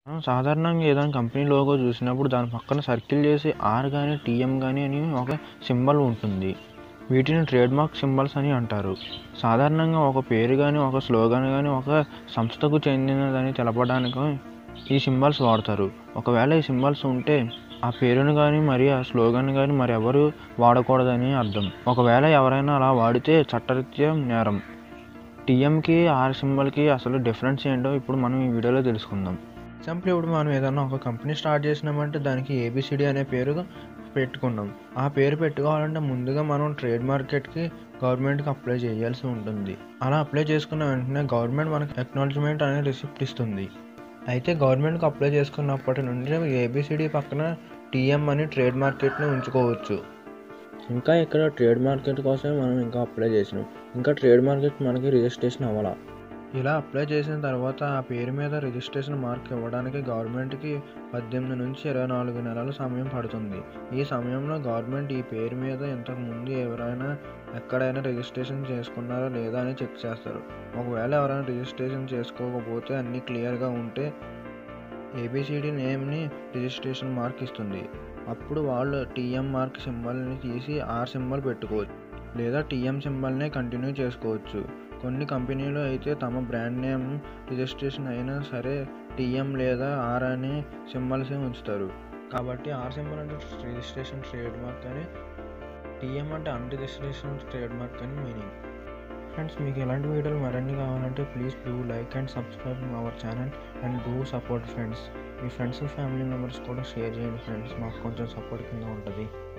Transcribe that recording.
మనం సాధారణంగా ఏదైనా కంపెనీ లోగో చూసినప్పుడు దాని పక్కన సర్కిల్ చేసి ఆర్ కానీ టీఎం కానీ అని ఒక సింబల్ ఉంటుంది వీటిని ట్రేడ్ మార్క్ సింబల్స్ అని అంటారు సాధారణంగా ఒక పేరు కానీ ఒక స్లోగన్ కానీ ఒక సంస్థకు చెందినదని తెలపడానికి ఈ సింబల్స్ వాడతారు ఒకవేళ ఈ సింబల్స్ ఉంటే ఆ పేరును కానీ మరి ఆ స్లోగన్ కానీ మరి ఎవరు వాడకూడదని అర్థం ఒకవేళ ఎవరైనా అలా వాడితే చట్టరీత్యా నేరం టీఎంకి ఆర్ సింబల్కి అసలు డిఫరెన్స్ ఏంటో ఇప్పుడు మనం ఈ వీడియోలో తెలుసుకుందాం ఎగ్జాంపుల్ ఇప్పుడు మనం ఏదైనా ఒక కంపెనీ స్టార్ట్ చేసినామంటే దానికి ఏబిసిడి అనే పేరు పెట్టుకున్నాం ఆ పేరు పెట్టుకోవాలంటే ముందుగా మనం ట్రేడ్ మార్కెట్కి గవర్నమెంట్కి అప్లై చేయాల్సి ఉంటుంది అలా అప్లై చేసుకున్న వెంటనే గవర్నమెంట్ మనకి అక్నాలజ్మెంట్ అనే రిసిప్ట్ ఇస్తుంది అయితే గవర్నమెంట్కి అప్లై చేసుకున్నప్పటి నుండి ఏబిసిడి పక్కన టీఎం అని ట్రేడ్ మార్కెట్ని ఉంచుకోవచ్చు ఇంకా ఇక్కడ ట్రేడ్ మార్కెట్ కోసమే మనం ఇంకా అప్లై చేసినాం ఇంకా ట్రేడ్ మార్కెట్ మనకి రిజిస్ట్రేషన్ అవ్వాలా ఇలా అప్లై చేసిన తర్వాత ఆ పేరు మీద రిజిస్ట్రేషన్ మార్క్ ఇవ్వడానికి గవర్నమెంట్కి పద్దెనిమిది నుంచి ఇరవై నాలుగు నెలల సమయం పడుతుంది ఈ సమయంలో గవర్నమెంట్ ఈ పేరు మీద ఇంతకు ముందు ఎవరైనా ఎక్కడైనా రిజిస్ట్రేషన్ చేసుకున్నారా లేదా అని చెక్ చేస్తారు ఒకవేళ ఎవరైనా రిజిస్ట్రేషన్ చేసుకోకపోతే అన్నీ క్లియర్గా ఉంటే ఏబిసిడి నేమ్ని రిజిస్ట్రేషన్ మార్క్ ఇస్తుంది అప్పుడు వాళ్ళు టీఎం మార్క్ సింబల్ని తీసి ఆర్ సింబల్ పెట్టుకోవచ్చు లేదా టీఎం సింబల్నే కంటిన్యూ చేసుకోవచ్చు కొన్ని కంపెనీలు అయితే తమ బ్రాండ్ నేమ్ రిజిస్ట్రేషన్ అయినా సరే టీఎం లేదా ఆర్ అనే సింబల్సే ఉంచుతారు కాబట్టి ఆర్ సింబల్ అంటే రిజిస్ట్రేషన్ ట్రేడ్ మార్క్ అని టీఎం అంటే అన్ రిజిస్ట్రేషన్ ట్రేడ్ మార్క్ అని మీనింగ్ ఫ్రెండ్స్ మీకు ఇలాంటి వీడియోలు మరిన్ని కావాలంటే please do like and subscribe our channel and do support friends మీ ఫ్రెండ్స్ ఫ్యామిలీ మెంబర్స్ కూడా షేర్ చేయండి ఫ్రెండ్స్ మాకు కొంచెం సపోర్ట్ కింద ఉంటుంది